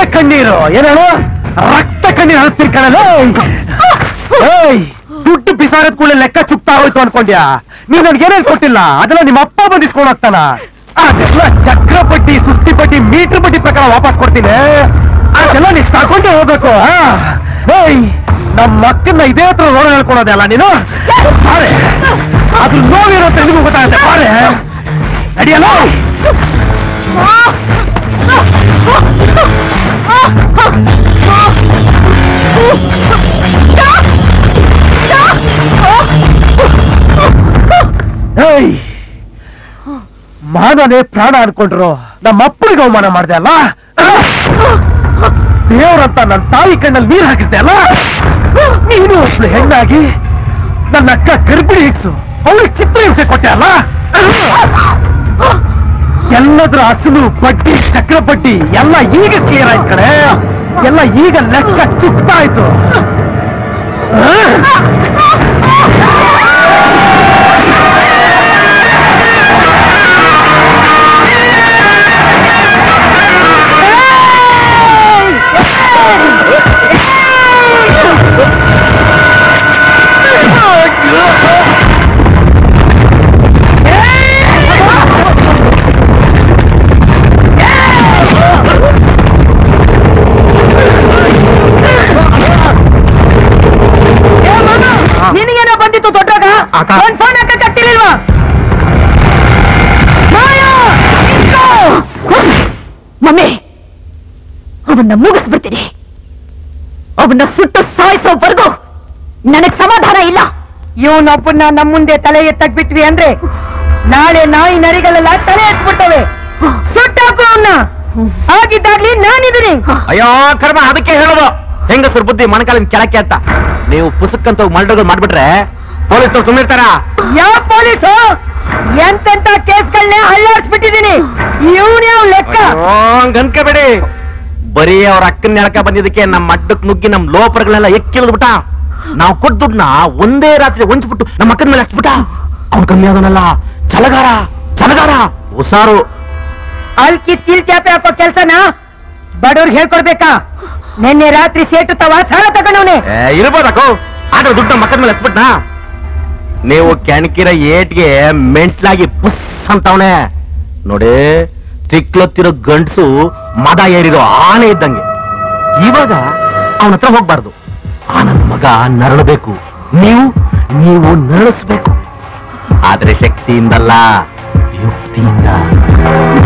ಕಣ್ಣೀರು ಏನೇಳು ರಕ್ತ ಕಣ್ಣೀರು ಹರಿಸ್ತೀನಿ ಕಣಲು ಏಯ್ ದುಡ್ಡು ಬಿಸಾರದ್ ಕೂಡಲೇ ಲೆಕ್ಕ ಚುಕ್ತಾ ಹೋಯ್ತು ಅನ್ಕೊಂಡ್ಯಾ ನೀವ್ ನನ್ಗೆ ಏನೇನ್ ಕೊಟ್ಟಿಲ್ಲ ಅದೆಲ್ಲ ನಿಮ್ಮ ಅಪ್ಪ ಬಂದಿಸ್ಕೊಂಡು ಹೋಗ್ತಾನ ಅದೆಲ್ಲ ಚಕ್ರ ಪಟ್ಟಿ ಸುಸ್ತಿ ಪಟ್ಟಿ ಮೀಟರ್ ಪಟ್ಟಿ ಪ್ರಕಾರ ವಾಪಸ್ ಕೊಡ್ತೀನಿ ಅದೆಲ್ಲ ನೀನ್ ತಗೊಂಡೇ ಹೋಗ್ಬೇಕು ಆ? ಏಯ್ ನಮ್ಮ ಮಕ್ಕನ್ನ ಇದೇ ಹತ್ರ ರೋಗ ಹೇಳ್ಕೊಳೋದೆ ಅಲ್ಲ ನೀನು ಬಾರೆ ಅದು ನೋವಿರುತ್ತೆ ನಿಮಗೂ ಗೊತ್ತಾಗುತ್ತೆ ಬಾರೆ ನಡಿಯಲ್ಲ ಏಯ್ ಮಾನನೇ ಪ್ರಾಣ ಅನ್ಕೊಂಡ್ರು ನಮ್ಮ ಅಪ್ಪನಿಗೆ ಅವಮಾನ ಮಾಡ್ದೆ ಅಲ್ಲ ದೇವ್ರಂತ ನನ್ನ ತಾಯಿ ಕಣ್ಣಲ್ಲಿ ನೀರು ಹಾಕಿಸ್ದೆ ಅಲ್ಲ ನೀನು ಒಬ್ಳು ಹೆಣ್ಣಾಗಿ ನನ್ನ ಅಕ್ಕ ಗರ್ಭಿಣಿ ಹಿಗ್ಸು ಅವಳಿಗೆ ಚಿತ್ರ ಹಿಂಸೆ ಕೊಟ್ಟೆ ಅಲ್ಲ ಎಲ್ಲದ್ರ ಅಸಲು ಬಡ್ಡಿ ಚಕ್ರ ಬಡ್ಡಿ ಎಲ್ಲ ಈಗ ಕ್ಲಿಯರ್ ಆಯ್ತು ಕಡೆ ಎಲ್ಲ ಈಗ ಲೆಕ್ಕ ಚುಕ್ತಾಯ್ತು ನಿನಗೇನೋ ಬಂದಿತ್ತು ದೊಡ್ಡಾಗ ಅಕ್ಕ. ಒಂದ್ ಫೋನ್ ಹಾಕ ಕಟ್ಟಿಲಿಲ್ವಾ ಮಮ್ಮಿ ಅವನ್ನ ಮುಗಿಸ್ಬಿಡ್ತೀನಿ ಅವನ್ನ ಸುಟ್ಟು ಸಾಯಿಸೋವರೆಗೂ ನನಗ್ ಸಮಾಧಾನ ಇಲ್ಲ ಇವನೊಬ್ಬನ್ನ ನಮ್ಮ ಮುಂದೆ ತಲೆ ಎತ್ತಕ್ ಬಿಟ್ವಿ ಅಂದ್ರೆ ನಾಳೆ ನಾಯಿ ನರಿಗಳೆಲ್ಲ ತಲೆ ಎತ್ಬಿಡ್ತವೆ ಸುಟ್ಟಾಕು ಅವನ್ನ ಆಗಿದ್ದಾಗ್ಲಿ ನಾನಿದ್ದೀನಿ ಅಯ್ಯೋ ಕರ್ಮ ಅದಕ್ಕೆ ಹೇಳೋದು ಹೆಂಗಸರು ಬುದ್ಧಿ ಮಣಕಾಲಿನ ಕೆಳಕ್ಕೆ ಅಂತ ನೀವು ಪುಸ್ತಕಂತ ಮರ್ಡರ್ಗಳು ಮಾಡ್ಬಿಟ್ರೆ ಪೊಲೀಸರು ಸುಮ್ಮಿರ್ತಾರ ಯಾವ ಪೊಲೀಸು ಎಂತೆಂತ ಕೇಸ್ಗಳನ್ನೇ ಹಳ್ಳಾಡ್ಸ್ಬಿಟ್ಟಿದ್ದೀನಿ ಇವನೇ ಅವ್ನ್ ಲೆಕ್ಕ ಅನ್ಕೋಬೇಡಿ ಬರೀ ಅವ್ರ ಅಕ್ಕನ ಎಳಕ ಬಂದಿದ್ದಕ್ಕೆ ನಮ್ಮ ಅಡ್ಡಕ್ ನುಗ್ಗಿ ನಮ್ ಲೋಪರ್ಗಳೆಲ್ಲ ಎಕ್ಕಿಳಿದ್ಬಿಟ್ಟ ನಾವು ಕೊಟ್ಟ ದುಡ್ಡನ್ನ ಒಂದೇ ರಾತ್ರಿ ಹೊಂಚ್ಬಿಟ್ಟು ನಮ್ಮ ಅಕ್ಕನ ಮೇಲೆ ಹಚ್ಬಿಟ್ಟ ಅವ್ನು ಕಮ್ಮಿ ಆದನಲ್ಲ ಚಲಗಾರ ಚಲಗಾರ ಹುಷಾರು ಅಲ್ಕಿ ತಿಲ್ ಚಾಪೆ ಹಾಕೋ ಕೆಲ್ಸನ ಬಡವ್ರಿಗೆ ಹೇಳ್ಕೊಡ್ಬೇಕಾ ನಿನ್ನೆ ರಾತ್ರಿ ಸೇಟು ತವ ಸಾಲ ತಗೊಂಡವನೆ ಏ, ಇರ್ಬೋದಕ್ಕೋ ಆದ್ರೆ ದುಡ್ಡು ನಮ್ಮ ಅಕ್ಕನ ಮೇಲೆ ಹಚ್ಬಿಟ್ನ ನೀವು ಕೆಣಕಿರ ಏಟ್ಗೆ ಮೆಂಟ್ಲಾಗಿ ಪುಸ್ ಅಂತವನೆ ನೋಡಿ ತಿಕ್ಲತ್ತಿರೋ ಗಂಡ್ಸು ಮದ ಏರಿರೋ ಆನೆ ಇದ್ದಂಗೆ ಇವಾಗ ಅವನ ಹತ್ರ ಹೋಗ್ಬಾರ್ದು ಆ ನನ್ನ ಮಗ ನರಳಬೇಕು ನೀವು ನೀವು ನರಳಿಸ್ಬೇಕು ಆದ್ರೆ ಶಕ್ತಿಯಿಂದಲ್ಲ ಯುಕ್ತಿಯಿಂದ